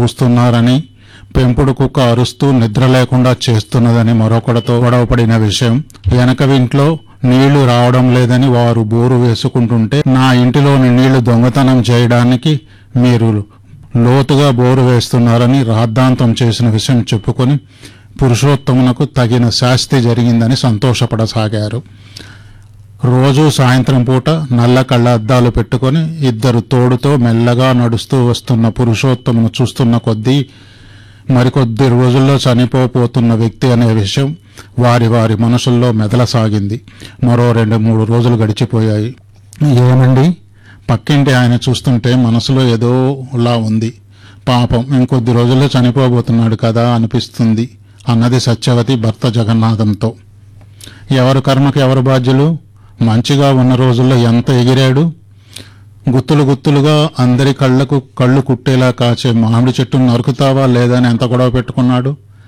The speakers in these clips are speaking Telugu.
పూస్తున్నారని పెంపుడు కుక్క అరుస్తూ నిద్ర లేకుండా చేస్తున్నదని మరొకడితో గొడవపడిన విషయం వెనక ఇంట్లో నీళ్లు రావడం లేదని వారు బోరు వేసుకుంటుంటే నా ఇంటిలోని నీళ్లు దొంగతనం చేయడానికి మీరు లోతుగా బోరు వేస్తున్నారని రాద్ధాంతం చేసిన విషయం చెప్పుకొని పురుషోత్తమునకు తగిన శాస్తి జరిగిందని సంతోషపడసాగారు రోజు సాయంత్రం పూట నల్ల కళ్ళ అద్దాలు పెట్టుకొని ఇద్దరు తోడుతో మెల్లగా నడుస్తూ వస్తున్న పురుషోత్తమును చూస్తున్న కొద్దీ మరికొద్ది రోజుల్లో చనిపోపోతున్న వ్యక్తి అనే విషయం వారి వారి మనసుల్లో మెదలసాగింది మరో రెండు మూడు రోజులు గడిచిపోయాయి ఏమండి పక్కింటి ఆయన చూస్తుంటే మనసులో ఏదోలా ఉంది పాపం ఇంకొద్ది రోజుల్లో చనిపోబోతున్నాడు కదా అనిపిస్తుంది అన్నది సత్యవతి భర్త జగన్నాథంతో ఎవరు కర్మకి ఎవరు బాధ్యులు మంచిగా ఉన్న రోజుల్లో ఎంత ఎగిరాడు గుత్తులు గుత్తులుగా అందరి కళ్ళకు కళ్ళు కుట్టేలా కాచే మామిడి చెట్టును నరుకుతావా లేదా అని ఎంత గొడవ పెట్టుకున్నాడు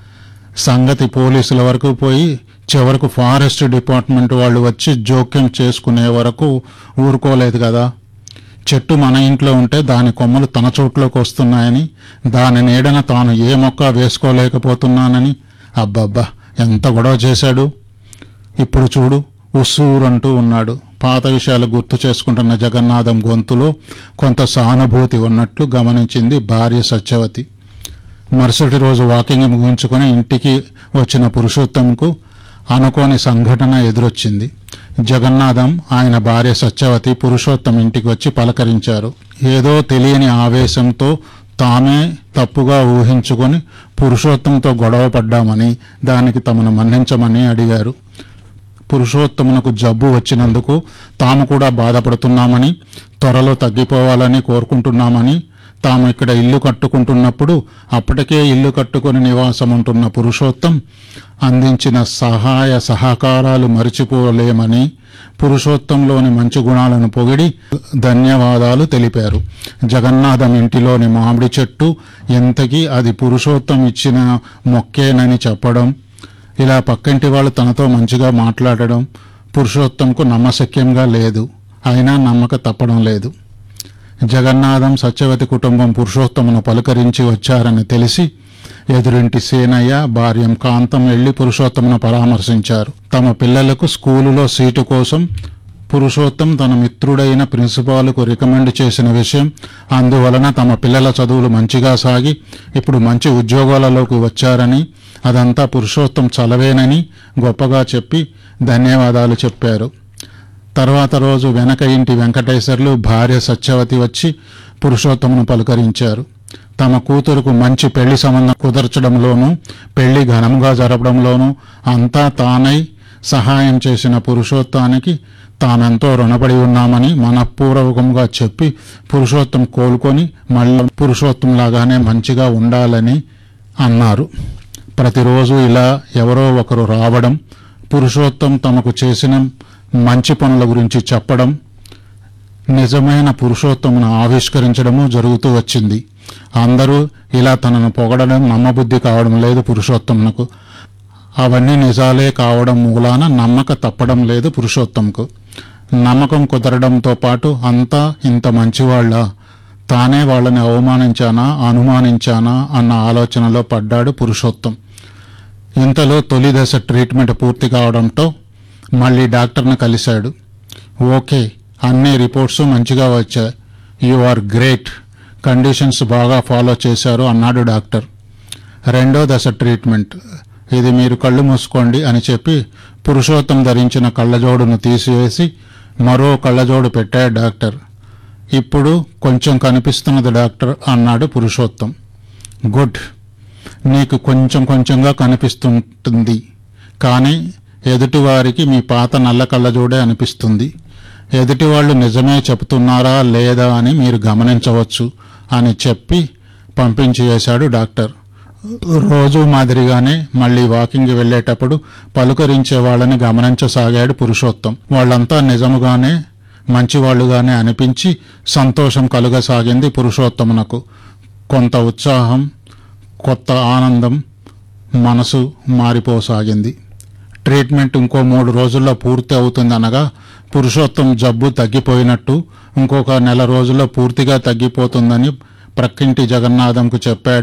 సంగతి పోలీసుల వరకు పోయి చివరకు ఫారెస్ట్ డిపార్ట్మెంట్ వాళ్ళు వచ్చి జోక్యం చేసుకునే వరకు ఊరుకోలేదు కదా చెట్టు మన ఇంట్లో ఉంటే దాని కొమ్మలు తన చోట్లోకి వస్తున్నాయని దాని నీడన తాను ఏ మొక్క వేసుకోలేకపోతున్నానని అబ్బబ్బా ఎంత గొడవ చేశాడు ఇప్పుడు చూడు ఉస్సూరంటూ ఉన్నాడు పాత విషయాలు గుర్తు చేసుకుంటున్న జగన్నాథం గొంతులో కొంత సానుభూతి ఉన్నట్లు గమనించింది భార్య సత్యవతి మరుసటి రోజు వాకింగ్ ముగించుకొని ఇంటికి వచ్చిన పురుషోత్తంకు అనుకోని సంఘటన ఎదురొచ్చింది జగన్నాథం ఆయన భార్య సత్యవతి పురుషోత్తం ఇంటికి వచ్చి పలకరించారు ఏదో తెలియని ఆవేశంతో తామే తప్పుగా ఊహించుకొని పురుషోత్తంతో గొడవ పడ్డామని దానికి తమను మన్నించమని అడిగారు పురుషోత్తమునకు జబ్బు వచ్చినందుకు తాము కూడా బాధపడుతున్నామని త్వరలో తగ్గిపోవాలని కోరుకుంటున్నామని తాము ఇక్కడ ఇల్లు కట్టుకుంటున్నప్పుడు అప్పటికే ఇల్లు కట్టుకొని నివాసం ఉంటున్న పురుషోత్తం అందించిన సహాయ సహకారాలు మరిచిపోలేమని పురుషోత్తంలోని మంచి గుణాలను పొగిడి ధన్యవాదాలు తెలిపారు జగన్నాథం ఇంటిలోని మామిడి చెట్టు ఎంతకీ అది పురుషోత్తం ఇచ్చిన మొక్కేనని చెప్పడం ఇలా పక్కింటి వాళ్ళు తనతో మంచిగా మాట్లాడడం పురుషోత్తంకు నమ్మశక్యంగా లేదు అయినా నమ్మక తప్పడం లేదు జగన్నాథం సత్యవతి కుటుంబం పురుషోత్తమును పలుకరించి వచ్చారని తెలిసి ఎదురింటి సేనయ్య భార్యం కాంతం వెళ్లి పురుషోత్తమును పరామర్శించారు తమ పిల్లలకు స్కూలులో సీటు కోసం పురుషోత్తం తన మిత్రుడైన ప్రిన్సిపాల్కు రికమెండ్ చేసిన విషయం అందువలన తమ పిల్లల చదువులు మంచిగా సాగి ఇప్పుడు మంచి ఉద్యోగాలలోకి వచ్చారని అదంతా పురుషోత్తం చలవేనని గొప్పగా చెప్పి ధన్యవాదాలు చెప్పారు తర్వాత రోజు వెనక ఇంటి వెంకటేశ్వర్లు భార్య సత్యవతి వచ్చి పురుషోత్తమును పలుకరించారు తమ కూతురుకు మంచి పెళ్లి సంబంధం కుదర్చడంలోనూ పెళ్లి ఘనంగా జరపడంలోనూ అంతా తానై సహాయం చేసిన పురుషోత్తానికి తామెంతో రుణపడి ఉన్నామని మనఃపూర్వకంగా చెప్పి పురుషోత్తం కోలుకొని మళ్ళీ పురుషోత్తం లాగానే మంచిగా ఉండాలని అన్నారు ప్రతిరోజు ఇలా ఎవరో ఒకరు రావడం పురుషోత్తం తమకు చేసిన మంచి పనుల గురించి చెప్పడం నిజమైన పురుషోత్తమును ఆవిష్కరించడము జరుగుతూ వచ్చింది అందరూ ఇలా తనను పొగడడం నమ్మబుద్ధి కావడం లేదు పురుషోత్తమునకు అవన్నీ నిజాలే కావడం మూలాన నమ్మక తప్పడం లేదు పురుషోత్తంకు నమ్మకం కుదరడంతో పాటు అంతా ఇంత మంచివాళ్ళ తానే వాళ్ళని అవమానించానా అనుమానించానా అన్న ఆలోచనలో పడ్డాడు పురుషోత్తం ఇంతలో తొలి దశ ట్రీట్మెంట్ పూర్తి కావడంతో మళ్ళీ డాక్టర్ను కలిశాడు ఓకే అన్ని రిపోర్ట్స్ మంచిగా వచ్చాయి యు ఆర్ గ్రేట్ కండిషన్స్ బాగా ఫాలో చేశారు అన్నాడు డాక్టర్ రెండో దశ ట్రీట్మెంట్ ఇది మీరు కళ్ళు మూసుకోండి అని చెప్పి పురుషోత్తం ధరించిన కళ్ళజోడును తీసివేసి మరో కళ్ళజోడు పెట్టాడు డాక్టర్ ఇప్పుడు కొంచెం కనిపిస్తున్నది డాక్టర్ అన్నాడు పురుషోత్తం గుడ్ నీకు కొంచెం కొంచెంగా కనిపిస్తుంటుంది కానీ ఎదుటివారికి మీ పాత నల్ల కళ్ళజోడే అనిపిస్తుంది ఎదుటివాళ్ళు నిజమే చెబుతున్నారా లేదా అని మీరు గమనించవచ్చు అని చెప్పి పంపించి వేశాడు డాక్టర్ రోజు మాదిరిగానే మళ్ళీ వాకింగ్ వెళ్ళేటప్పుడు పలుకరించే వాళ్ళని గమనించసాగాడు పురుషోత్తం వాళ్ళంతా నిజముగానే మంచివాళ్లుగానే అనిపించి సంతోషం కలుగసాగింది పురుషోత్తమునకు కొంత ఉత్సాహం కొత్త ఆనందం మనసు మారిపోసాగింది ట్రీట్మెంట్ ఇంకో మూడు రోజుల్లో పూర్తి అవుతుందనగా పురుషోత్తం జబ్బు తగ్గిపోయినట్టు ఇంకొక నెల రోజుల్లో పూర్తిగా తగ్గిపోతుందని ప్రక్కింటి జగన్నాథంకు చెప్పాడు